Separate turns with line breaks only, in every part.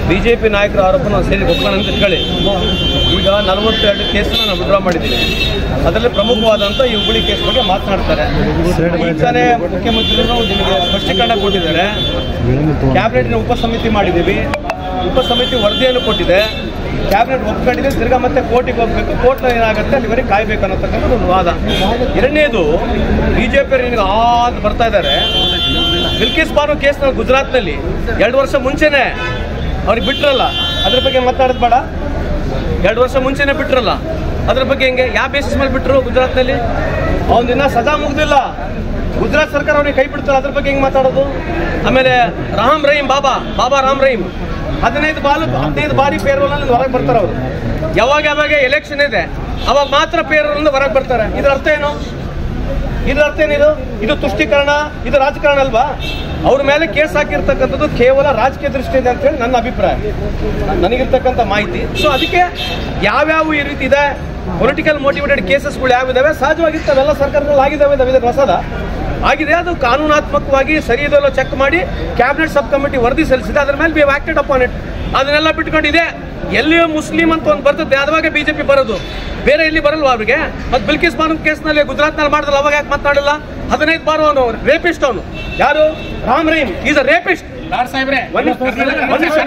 B J P ನಾಯಕರ ಆರೋಪ ನಾವು ಸೇರಿ ಒಪ್ಕೊಳ್ಳೋಣ ಅಂತ ಇಟ್ಕೊಳ್ಳಿ ಈಗ ನಲವತ್ತೆರಡು ಕೇಸನ್ನ ನಾವು ವಿಡ್ರಾ ಮಾಡಿದ್ದೀವಿ ಅದರಲ್ಲಿ ಪ್ರಮುಖವಾದಂಥ ಈ ಹುಬ್ಬಳ್ಳಿ ಕೇಸ್ ಬಗ್ಗೆ ಮಾತನಾಡ್ತಾರೆ ಈಗ ತಾನೇ ಮುಖ್ಯಮಂತ್ರಿಗಳು ನಿಮಗೆ ಸ್ಪಷ್ಟೀಕರಣ ಕೊಟ್ಟಿದ್ದಾರೆ ಕ್ಯಾಬಿನೆಟ್ನ ಉಪಸಮಿತಿ ಮಾಡಿದ್ದೀವಿ ಉಪಸಮಿತಿ ವರದಿಯನ್ನು ಕೊಟ್ಟಿದೆ ಕ್ಯಾಬಿನೆಟ್ ಒಪ್ಕೊಂಡಿದೆ ತಿರ್ಗಾ ಮತ್ತೆ ಕೋರ್ಟಿಗೆ ಹೋಗ್ಬೇಕು ಕೋರ್ಟ್ ಏನಾಗುತ್ತೆ ಅಲ್ಲಿವರೆಗೆ ಕಾಯ್ಬೇಕು ಅನ್ನತಕ್ಕಂಥದ್ದು ಒಂದು ವಾದ ಎರಡನೇದು ಬಿಜೆಪಿ ನಿನಗೆ ಆ ಅಂತ ಬರ್ತಾ ಇದ್ದಾರೆ ಬಿಲ್ಕಿಸ್ ಬಾನು ಕೇಸ್ನಲ್ಲಿ ಗುಜರಾತ್ನಲ್ಲಿ ಎರಡು ವರ್ಷ ಮುಂಚೆನೆ ಅವ್ರಿಗೆ ಬಿಟ್ರಲ್ಲ ಅದ್ರ ಬಗ್ಗೆ ಮಾತಾಡೋದು ಬೇಡ ಎರಡು ವರ್ಷ ಮುಂಚೆನೆ ಬಿಟ್ರಲ್ಲ ಅದ್ರ ಬಗ್ಗೆ ಹೆಂಗೆ ಯಾವ ಬೇಸಿಸ್ ಮೇಲೆ ಬಿಟ್ರು ಗುಜರಾತ್ನಲ್ಲಿ ಅವನ ದಿನ ಸದಾ ಮುಗ್ದಿಲ್ಲ ಗುಜರಾತ್ ಸರ್ಕಾರ ಅವನಿಗೆ ಕೈ ಬಿಡ್ತಲ್ಲ ಅದ್ರ ಬಗ್ಗೆ ಹೆಂಗೆ ಮಾತಾಡೋದು ಆಮೇಲೆ ರಾಮ್ ರಹೀಮ್ ಬಾಬಾ ಬಾಬಾ ರಾಮ್ ರಹೀಮ್ ಹದಿನೈದು ಬಾಲು ಹದಿನೈದು ಬಾರಿ ಪೇರೋಲ್ನಲ್ಲಿ ಹೊರಗೆ ಬರ್ತಾರೆ ಅವರು ಯಾವಾಗ ಯಾವಾಗ ಎಲೆಕ್ಷನ್ ಇದೆ ಅವಾಗ ಮಾತ್ರ ಪೇರೋಲಿಂದ ಹೊರಗೆ ಬರ್ತಾರೆ ಇದ್ರ ಅರ್ಥ ಏನು ಇದ್ರ ಅರ್ಥ ಏನಿದು ಇದು ತುಷ್ಟೀಕರಣ ಇದು ರಾಜಕಾರಣ ಅಲ್ವಾ ಅವ್ರ ಮೇಲೆ ಕೇಸ್ ಹಾಕಿರ್ತಕ್ಕಂಥದ್ದು ಕೇವಲ ರಾಜಕೀಯ ದೃಷ್ಟಿಯಿಂದ ಅಂತ ಹೇಳಿ ನನ್ನ ಅಭಿಪ್ರಾಯ ನನಗಿರ್ತಕ್ಕಂಥ ಮಾಹಿತಿ ಸೊ ಅದಕ್ಕೆ ಯಾವ್ಯಾವ ಈ ರೀತಿ ಇದೆ ಪೊಲಿಟಿಕಲ್ ಮೋಟಿವೇಟೆಡ್ ಕೇಸಸ್ಗಳು ಯಾವಿದಾವೆ ಸಹಜವಾಗಿರ್ತವೆ ಎಲ್ಲ ಸರ್ಕಾರದಲ್ಲಿ ಆಗಿದ್ದಾವೆ ಇದಾವೆ ಹೊಸದ ಆಗಿದೆ ಅದು ಕಾನೂನಾತ್ಮಕವಾಗಿ ಸರಿ ಇದೆಲ್ಲ ಚೆಕ್ ಮಾಡಿ ಕ್ಯಾಬಿನೆಟ್ ಸಬ್ ಕಮಿಟಿ ವರದಿ ಸಲ್ಲಿಸಿದೆ ಅದ್ರ ಮೇಲೆ ಬಿ ಆಕ್ಟೆಡ್ ಅಪಾನ್ ಇಟ್ ಅದನ್ನೆಲ್ಲ ಬಿಟ್ಕೊಂಡಿದೆ ಎಲ್ಲಿಯೋ ಮುಸ್ಲಿಂ ಅಂತ ಒಂದು ಬರ್ತದೆ ಅದುವಾಗ ಬಿಜೆಪಿ ಬರೋದು ಬೇರೆ ಎಲ್ಲಿ ಬರಲ್ವಾ ಅವ್ರಿಗೆ ಮತ್ತೆ ಬಿಲ್ಕಿಸ್ ಬಾನು ಕೇಸ್ನಲ್ಲಿ ಗುಜರಾತ್ನಲ್ಲಿ ಮಾಡಿದ್ರಲ್ಲ ಅವಾಗ ಯಾಕೆ ಮಾತನಾಡಲ್ಲ ಹದಿನೈದು ಬಾರು ಅವನು ರೇಪಿಸ್ಟ್ ಅವನು ಯಾರು Ram Rahim is a rapist
Lad ಸಾಹೇಬ್ರೆ
ಒಂದ್ ನಿಮಿಷ, ಒಂದ್ ನಿಮಿಷ.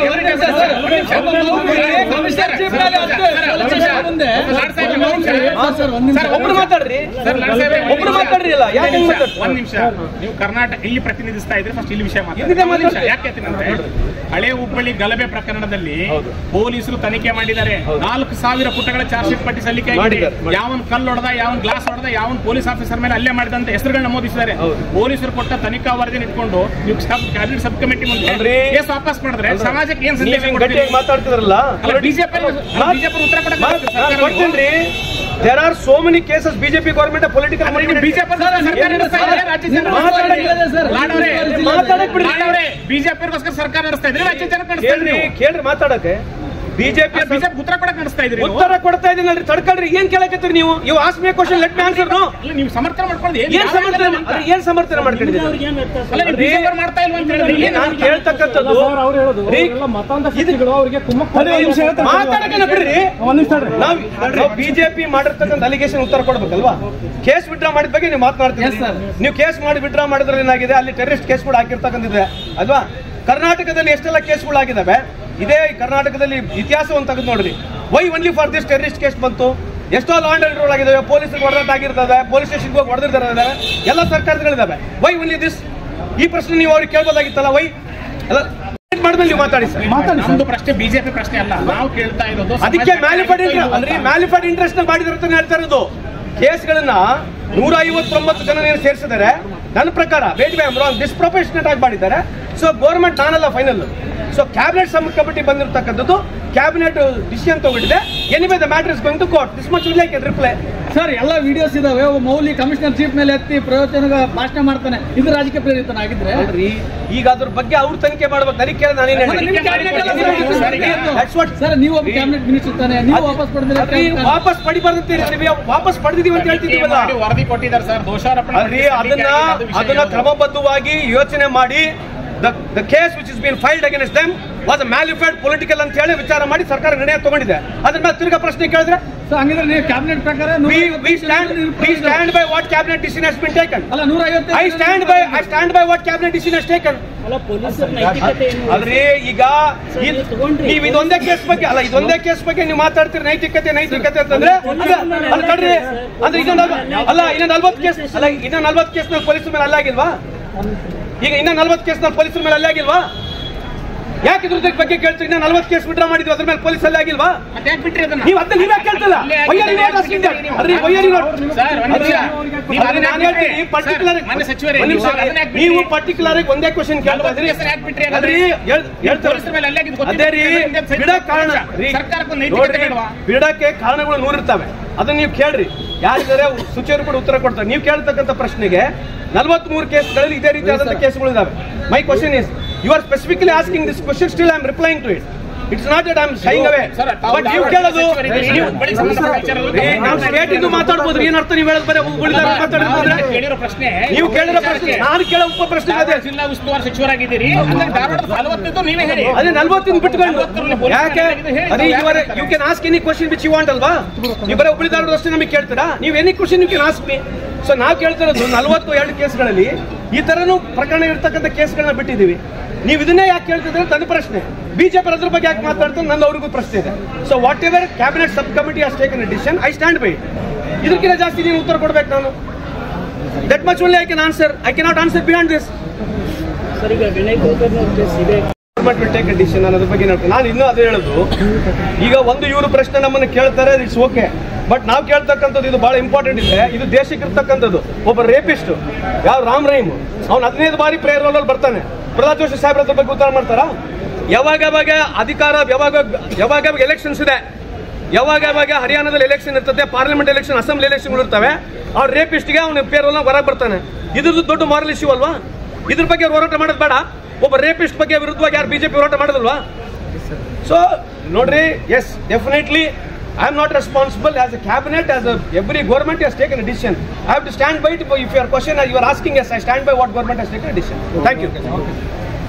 ಒಬ್ರು ಮಾತಾಡ್ರಿ ಒಬ್ರು ಮಾತಾಡ್ರಿ ಅಲ್ಲ ಯಾಕೆ ಹಿಂಗ್ ಮಾತಾಡ್ತೀರಿ?
ಒಂದ್ ನಿಮಿಷ ನೀವು ಕರ್ನಾಟಕ ಇಲ್ಲಿ ಪ್ರತಿನಿಧಿಸ್ತಾ ಇದ್ರೆ ಫಸ್ಟ್ ಇಲ್ಲಿ ವಿಷಯ ಮಾತಾಡಿ
ಇಲ್ಲಿದೆ
ಒಂದ್ ನಿಮಿಷ
ಮಾತಾಡಿ.
ಯಾಕೆ ಹೇಳ್ತೀನಂದ್ರೆ ಹಳೆ ಹುಬ್ಬಳ್ಳಿ ಗಲಭೆ ಪ್ರಕರಣದಲ್ಲಿ
ಹೌದು.
ಪೊಲೀಸರು ತನಿಖೆ ಮಾಡಿದ್ದಾರೆ ನಾಲ್ಕು ಸಾವಿರ ಪುಟಗಳ ಚಾರ್ಜ್ ಶೀಟ್ ಪಟ್ಟಿ ಸಲ್ಲಿಕೆ ಆಗಿದೆ
ಮಾಡಿದ್ದಾರೆ, ಮಾಡಿ-
ಯಾವನ್ ಕಲ್ಲು ಹೊಡೆದ ಯಾವನ್ ಗ್ಲಾಸ್ ಹೊಡೆದ ಯಾವನ್ ಪೊಲೀಸ್ ಆಫೀಸರ್ ಮೇಲೆ ಅಲ್ಲೇ ಮಾಡಿದಂತ ಹೆಸರುಗಳನ್ನ ನಮೂದಿಸಿದ್ದಾರೆ
ಹೌದು.
ಪೊಲೀಸರು ಕೊಟ್ಟ ತನಿಖಾ ವರದಿ ಇಟ್ಕೊಂಡು ನೀವು ಸಬ್ ಕ್ಯಾಬಿನೆಟ್ ಸಬ್ ಕಮಿಟಿ ಮುಂದೆ
ಅಲ್ರಿ?
ಕೇಸ್ ವಾಪಸ್ ಮಾಡಿದ್ರೆ ಸಮಾಜಕ್ಕೆ ಏನ್
ನೀವ್
ಸಂದೇಶ
ಹಿಂಗ್
ಕೊಡ್ತೀರಿ?
ಗಟ್ಟಿಯಾಗಿ ಮಾತಾಡ್ತಿದ್ರಲ್ಲ
ಅಲ್ಲ, ಬಿಜೆಪಿ
ಮಾತ್-
ಬಿಜೆಪಿ ಉತ್ತರ ಕೊಡಕ್ಕೆ
ಮಾತ್-
ಬರುತ್ತೆ
ನಾನ್
ಸರ್ಕಾರ.
ಕೊಡ್ತೀನಿ there are so many cases BJP government political
ಅಂದ್ರೆ ನೀವು ಬಿಜೆಪಿ ಸರ್ಕಾರ ನಡೆಸ್ತಾ ಇದೆ, ರಾಜ್ಯ ಜನ ಲಾಡವ್ರೆ,
ಮಾತಾಡಕ್ ಬಿಡಿ.
ಲಾಡವ್ರೆ, ಬಿಜೆಪಿಗೋಸ್ಕರ ಸರ್ಕಾರ ನಡೆಸ್ತಾ ಇದ್ರೆ ರಾಜ್ಯ ಜನ ನಡೆಸ್ತಾ
ಕೇಳ್ರಿ
ಇದ್ರಿ
ಕೇಳ್ರಿ ಮಾತಾಡಕ್ಕೆ ಬಿಜೆಪಿ
ಬಿಜೆಪಿ ಉತ್ತರ ಕೊಡಕ್ ನಡೆಸ್ತಾ ಇದ್ರಿ ನೀವು.
ಉತ್ತರ ಕೊಡ್ತಾ ಇದೀನಲ್ರಿ ತಡ್ಕೊಳ್ರಿ ಏನ್ ಕೇಳಕತ್ತೀರಿ ನೀವು ಇವು ask me question let me answer no
ಅಲ್ಲ, ನೀವು ಸಮರ್ಥನೆ ಮಾಡ್ಕೊಳ್ಳೋದು ಏನ್
ಏನ್
ಯಾವ
ಸಮರ್ಥನೆ
ಇಲ್ಲ ಅಂತ.
ಅದೇ ಏನ್ ಸಮರ್ಥನೆ ಮಾಡ್ಕೊಂಡಿದ್ದೀರಿ
ಅಲ್ಲ, ನೀವು
ಅಲ್ರಿ?
BJP ಅವ್ರು ಮಾಡ್ತಾ ಇಲ್ವಾ ಅಂತ ಹೇಳಿದ್ರೆ
ಇಲ್ಲಿ
ಏನ್
ನಾನ್
ಅಂತ?
ಕೇಳ್ತಕ್ಕಂಥದ್ದು
ಅವ್ರು ಹೇಳೋದು
ರೀ,
ಅವರೆಲ್ಲ ಮತಾಂಧ ಶಕ್ತಿಗಳು ಅವರಿಗೆ ಕುಮ್ಮಕ್ಕು
ಮಾತಾಡಕ್ಕೆ ಬಿಡ್ರಿ
ಒಂದ್ ನಿಮಿಷ ತಡ್ರಿ.
ನಾವ್ ನಾವು ಬಿಜೆಪಿ ಮಾಡಿರ್ತಕ್ಕಂಥ ಅಲಿಗೇಷನ್ ಉತ್ತರ ಕೊಡ್ಬೇಕಲ್ವಾ ಕೇಸ್ ವಿಡ್ರಾ ಮಾಡಿದ ಬಗ್ಗೆ ನೀವು ಮಾತನಾಡ್ತೀರಿ ನೀವು ಕೇಸ್ ಮಾಡಿ ವಿಡ್ರಾ ಮಾಡಿದ್ರೆ ಏನಾಗಿದೆ ಅಲ್ಲಿ ಟೆರರಿಸ್ಟ್ ಕೇಸ್ಗಳು ಹಾಕಿರ್ತಕ್ಕಂಥದ್ದಿದೆ ಅಲ್ವಾ ಕರ್ನಾಟಕದಲ್ಲಿ ಎಷ್ಟೆಲ್ಲ ಕೇಸ್ಗಳು ಆಗಿದಾವೆ ಇದೇ ಕರ್ನಾಟಕದಲ್ಲಿ ಇತಿಹಾಸವನ್ನು ತೆಗೆದು ನೋಡ್ರಿ why only for this terrorist case ಬಂತು ಎಷ್ಟೋ ಲಾ ಅಂಡ್ ಆರ್ಡರ್ ಆಗಿದಾವೆ ಪೊಲೀಸರಿಗೆ ಹೊಡೆದಾಟ ಆಗಿರ್ತವೆ ಪೊಲೀಸ್ ಸ್ಟೇಷನ್ಗೆ ಹೋಗಿ ಹೊಡೆದಿದ್ದಾರೆ ಎಲ್ಲ ಸರ್ಕಾರಗಳಿದಾವೆ ವೈ ಒನ್ಲಿ ದಿಸ್ ಈ ಪ್ರಶ್ನೆ ನೀವು ಅವ್ರಿಗೆ ಕೇಳ್ಬೋದಾಗಿತ್ತಲ್ಲ ವೈ ಅಲ್ಲ ಮಾಡಿದ್ಮೇಲೆ ನೀವು ಮಾತಾಡಿ ಸರ್
ನಮ್ದು ಪ್ರಶ್ನೆ ಬಿಜೆಪಿ ಪ್ರಶ್ನೆ ಅಲ್ಲ ನಾವು ಕೇಳ್ತಾ ಇರೋದು
ಅದಕ್ಕೆ
ಸಮಾಜ
ಮ್ಯಾಲಿಫೈಡ್
ಕಲ್ಯಾಣ
ಇಂಟ್ರೆಸ್ಟ್ ಅಂದ್ರೆ ಮ್ಯಾಲಿಫೈಡ್ ಇಂಟ್ರೆಸ್ಟ್ ನ ಮಾಡಿದ್ರು ಅಂತ ಹೇಳ್ತಾ ಇರೋದು ಕೇಸ್ಗಳನ್ನ ನೂರ ಐವತ್ತೊಂಬತ್ತು ಜನ ಸೇರಿಸಿದ್ದಾರೆ ನನ್ನ ಪ್ರಕಾರ ವೇಟ್ ಬೈ ರಾಂಗ್ ಡಿಸ್ಪ್ರೊಫೆಷನೇಟ್ ಆಗಿ ಮಾಡಿದ್ದಾರೆ ಸೊ ಗೌರ್ಮೆಂಟ್ ನಾನಲ್ಲ final so cabinet sub committee ಬಂದಿರತಕ್ಕಂಥದ್ದು ಕ್ಯಾಬಿನೆಟ್ ಡಿಸಿಷನ್ ತಗೊಂಡಿದೆ anyway the matter is going to court this much will like reply
sir ಎಲ್ಲ ವಿಡಿಯೋಸ್ ಇದಾವೆ ಒಬ್ಬ ಮೌಲಿ ಕಮಿಷನರ್ ಚೀಫ್ ಮೇಲೆ ಎತ್ತಿ ಪ್ರಯೋಜನ ಭಾಷಣ ಮಾಡ್ತಾನೆ ಇದು ರಾಜಕೀಯ ಪ್ರೇರಿತನಾಗಿದ್ರೆ
ಅಲ್ರಿ ಈಗ ಅದ್ರ ಬಗ್ಗೆ ಅವ್ರು ತನಿಖೆ ಮಾಡ್ಬೇಕು ನನಗೆ ಕೇಳ ನಾನೇನು
ನಿಮ್ cabinet ಎಲ್ಲ
That's what-
ಸರ್ ನೀವು ಒಬ್ಬ ಕ್ಯಾಬಿನೆಟ್ ಮಿನಿಸ್ಟರ್ ತಾನೆ ನೀವು ವಾಪಸ್
ಅಲ್ರಿ,
ಪಡೆದ್ರೆ
ವಾಪಸ್ ಪಡಿಬಾರ್ದಂತೀರಿ ವಾಪಸ್ ಪಡೆದಿದೀವಿ ಅಂತ
ತನಿಖೆ
ಹೇಳ್ತಿದ್ದೀವಲ್ಲ
ಮಾಡಿ ವರದಿ ಕೊಟ್ಟಿದ್ದಾರೆ ಸರ್ ದೋಷಾರೋಪಣೆ
ಅಲ್ರಿ
ಸಲ್ಲಿಕೆ
ಅದನ್ನ
ಆಗಿದೆ, ಅದು ವಿಷಯ
ಅದನ್ನ
ಯಾವುದು?
ಕ್ರಮಬದ್ಧವಾಗಿ ಯೋಚನೆ ಮಾಡಿ the case which is been filed against them was malafide political ಅಂತ ಹೇಳಿ ವಿಚಾರ ಮಾಡಿ ಸರ್ಕಾರ ನಿರ್ಣಯ ತಗೊಂಡಿದೆ ಅದ್ರ ಮೇಲೆ ತಿರ್ಗಾ ಪ್ರಶ್ನೆ ಕೇಳಿದ್ರೆ
ಸೊ ಹಂಗಿದ್ರೆ ನೀವು ಕ್ಯಾಬಿನೆಟ್ ಪ್ರಕಾರ
we we stand we stand by what cabinet decision has been taken
ಅಲ್ಲ ನೂರ ಐವತ್ತು
I stand by I stand by what cabinet decision has taken ಅಲ್ರಿ ಈಗ ಇದ್- ನೀವ್ ಇದೊಂದೇ ಕೇಸ್ ಬಗ್ಗೆ ಅಲ್ಲ ಇದೊಂದೇ ಕೇಸ್ ಬಗ್ಗೆ ನೀವು ಮಾತಾಡ್ತೀರಿ ನೈತಿಕತೆ ನೈತಿಕತೆ ಅಂತಂದ್ರೆ ಅಲ್ಲ ಅಲ್ಲ ತಡ್ರಿ ಅಂದ್ರೆ ಇನ್ನೊಂದು ಅಲ್ಲ ಇನ್ನ ನಲ್ವತ್ತು ಕೇಸ್ ಅಲ್ಲ ಇನ್ನ ನಲ್ವತ್ತು ಕೇಸ್ ನಲ್ಲಿ ಪೊಲೀಸರ ಮೇಲೆ ಅಲ್ಲ ಆಗಿಲ್ವಾ ಈಗ ಇನ್ನ ನಲ್ವತ್ತು ಕೇಸ್ ನಲ್ಲಿ ಪೊಲೀಸರ ಮೇಲೆ ಅಲ್ಲ ಆಗಿಲ್ವಾ ಯಾಕೆ ಇದ್ರ ಬಗ್ಗೆ ಕೇಳ್ತೀರಿ ಇನ್ನ ನಲ್ವತ್ತು ಕೇಸ್ ವಿಡ್ರಾ ಮಾಡಿದ್ವಿ ಅದ್ರ ಮೇಲೆ ಪೊಲೀಸ್ ಅಲ್ಲ ಆಗಿಲ್ವಾ
ಮತ್ತೆ ಯಾಕೆ ಬಿಟ್ರಿ ಅದನ್ನ
ನೀವು ಅದನ್ನ ನೀವೇ ಕೇಳ್ತಿಲ್ಲ ವೈಯರಿ ನೋಟ್ asking that. ಅಲ್ರಿ ವೈಯರಿ ನೋಟ್
ಸರ್, ಒಂದ್ ನಿಮಿಷ. ನೀವು ಅದನ್ನ
ನಾನು
ಯಾಕೆ
ಹೇಳ್ತೀನಿ
ಬಿಟ್ರಿ?
ಪರ್ಟಿಕ್ಯುಲರ್
ಸರ್, ಮಾನ್ಯ ಸಚಿವರೇ, ನೀವು ಅದನ್ನ ಯಾಕೆ ಬಿಟ್ರಿ?
ನೀವು ಪರ್ಟಿಕ್ಯುಲರ್ ಒಂದೇ ಕ್ವಶನ್ ಕೇಳ್ತಾ
ನಲ್ವತ್ತು
ಇದ್ರಿ
ಹೆಸರು ಯಾಕೆ ಬಿಟ್ರಿ ಹಾಗಾದ್ರೆ?
ಅಲ್ರಿ ಹೇಳ್- ಹೇಳ್ತಾರೆ
ಪೊಲೀಸರ ಮೇಲೆ ಹಲ್ಲೆ ಆಗಿದ್ದು ಗೊತ್ತಿದೆ.
ಅದೇ ರೀ
ಹಿಂದೆ ಸೈಡ್
ಬಿಡಕ್ ಕಾರಣ ರೀ
ಸರ್ಕಾರಕ್ಕೆ ಒಂದು ನೈತಿಕತೆ
ನೋಡ್ರಿ,
ಬೇಡವಾ?
ಬಿಡಕ್ಕೆ ಕಾರಣಗಳು ನೂರಿರ್ತವೆ ಅದನ್ನ ನೀವು ಕೇಳ್ರಿ ಯಾರಿದ್ದಾರೆ ಸಚಿವರು ಕೂಡ ಉತ್ತರ ಕೊಡ್ತಾರೆ ನೀವು ಕೇಳ್ತಕ್ಕಂಥ ಪ್ರಶ್ನೆಗೆ ನಲವತ್ಮೂರು ಕೇಸ್ಗಳಲ್ಲಿ ಇದೇ ರೀತಿಯಾದಂಥ ಕೇಸ್ಗಳು ಇದಾವೆ my question is you are specifically asking this question still I am replying to it it's not that I am saying away
sir, ತಾವು
ಬಟ್ ನೀವು
ಧಾರವಾಡ
ಕೇಳೋದು
ಸಚಿವರಿದ್ದೀರಿ, ನೀವು ಬಳಿ ಸಂಬಂಧಪಟ್ಟ ವಿಚಾರದಲ್ಲಿ
ಏ, ನಾವು ಸ್ಟೇಟ್ ಇಂದು ಮಾತಾಡ್ಬೋದು ಏನ್ ಅರ್ಥ ನೀವು ಹೇಳೋದು ಬರೀ ಉಳಿದ ಮಾತಾಡಿದ್ರೆ
ಕೇಳಿರೋ ಪ್ರಶ್ನೆ
ನೀವು ಕೇಳಿರೋ ಪ್ರಶ್ನೆ ನಾನು ಕೇಳೋ ಉಪ ಪ್ರಶ್ನೆ ಅದೇ
ಧಾರವಾಡ ಜಿಲ್ಲಾ ಉಸ್ತುವಾರಿ ಸಚಿವರಾಗಿದ್ದೀರಿ ಅಂದ್ರೆ ಧಾರವಾಡದ ನಲವತ್ತಿದ್ದು ನೀವೇ ಹೇಳಿ
ಅದೇ ನಲ್ವತ್ತಿನ ಬಿಟ್ಕೊಂಡು
ನಲವತ್ತರಲ್ಲಿ ಪೊಲೀಸ್
ಯಾಕೆ
ಠಾಣೆ ಹೇಳಿ,
ಅದೇ
ತಾವು ಯಾಕೆ
you can ask any question which you want ಅಲ್ವಾ ನೀವು ಬರೀ ಉಳಿದಾರರು ಅಷ್ಟೇ ನಮಗೆ ಕೇಳ್ತೀರಾ ನೀವು any question you can ask me so ನಾವು ಕೇಳ್ತಿರೋದು ನಲವತ್ತು ಎರಡು ಕೇಸ್ಗಳಲ್ಲಿ ಈ ತರನು ಪ್ರಕರಣ ಇರ್ತಕ್ಕಂಥ ಕೇಸ್ಗಳನ್ನ ಬಿಟ್ಟಿದ್ದೀವಿ ನೀವು ಇದನ್ನೇ ಯಾಕೆ ಕೇಳ್ತಿದ್ರೆ ಅಂತ ನನ್ನ ಪ್ರಶ್ನೆ ಬಿಜೆಪಿ ಅದ್ರ ಬಗ್ಗೆ ಯಾಕೆ ಮಾತಾಡ್ತಾರೆ ನನ್ನ ಅವ್ರಿಗೂ ಪ್ರಶ್ನೆ ಇದೆ so whatever cabinet sub committee has taken decision I stand by ಇದಕ್ಕಿಂತ ಜಾಸ್ತಿ ನೀವು ಉತ್ತರ ಕೊಡ್ಬೇಕು ನಾನು that much only I can answer I cannot answer beyond this government will take decision ಅನ್ನೋದ್ರ ಬಗ್ಗೆ ನಾನು ನಾನು ಇನ್ನೂ ಅದೇ ಹೇಳೋದು ಈಗ ಒಂದು ಇವರು ಪ್ರಶ್ನೆ ನಮ್ಮನ್ನು ಕೇಳ್ತಾರೆ ಇಟ್ಸ್ ಓಕೆ ಬಟ್ ನಾವು ಕೇಳ್ತಕ್ಕಂಥದ್ದು ಇದು ಬಹಳ ಇಂಪಾರ್ಟೆಂಟ್ ಇದೆ ಇದು ದೇಶಕ್ಕೆ ಇರ್ತಕ್ಕಂಥದ್ದು ಒಬ್ಬ ರೇಪಿಸ್ಟ್ ಯಾವ ರಾಮ್ ರೈಮ್ ಅವ್ನು ಹದಿನೈದು ಬಾರಿ ಪ್ರೇಯರ್ ರೋಲಲ್ಲಿ ಬರ್ತಾನೆ ಪ್ರಹ್ಲಾದ್ ಜೋಶಿ ಸಾಹೇಬ್ರ ಅದ್ರ ಬಗ್ಗೆ ಉತ್ತರ ಮಾಡ್ತಾರಾ ಯಾವಾಗ ಯಾವಾಗ ಅಧಿಕಾರ ಯಾವಾಗ ಯಾವಾಗ ಯಾವಾಗ ಎಲೆಕ್ಷನ್ಸ್ ಇದೆ ಯಾವಾಗ ಯಾವಾಗ ಹರಿಯಾಣದಲ್ಲಿ ಎಲೆಕ್ಷನ್ ಇರ್ತದೆ ಪಾರ್ಲಿಮೆಂಟ್ ಎಲೆಕ್ಷನ್ ಅಸೆಂಬ್ಲಿ ಎಲೆಕ್ಷನ್ ಇರ್ತವೆ ಅವ್ರ ರೇಪಿಸ್ಟ್ಗೆ ಅವನ ಪೇರೋಲ್ ಹೊರಗೆ ಬರ್ತಾನೆ ಇದ್ರದ್ದು ದೊಡ್ಡ ಮಾರಲ್ ಇಶ್ಯೂ ಅಲ್ವಾ ಇದ್ರ ಬಗ್ಗೆ ಅವ್ರು ಹೋರಾಟ ಮಾಡೋದು ಬೇಡ ಒಬ್ಬ ರೇಪಿಸ್ಟ್ ಬಗ್ಗೆ ವಿರುದ್ಧವಾಗಿ ಯಾರು ಬಿಜೆಪಿ ಹೋರಾಟ ಮಾಡೋದಲ್ವಾ ಸೊ ನೋಡ್ರಿ yes definitely I am not responsible as a cabinet as every government has taken a decision I have to stand by if your question you are asking yes I stand by what government has taken a decision thank you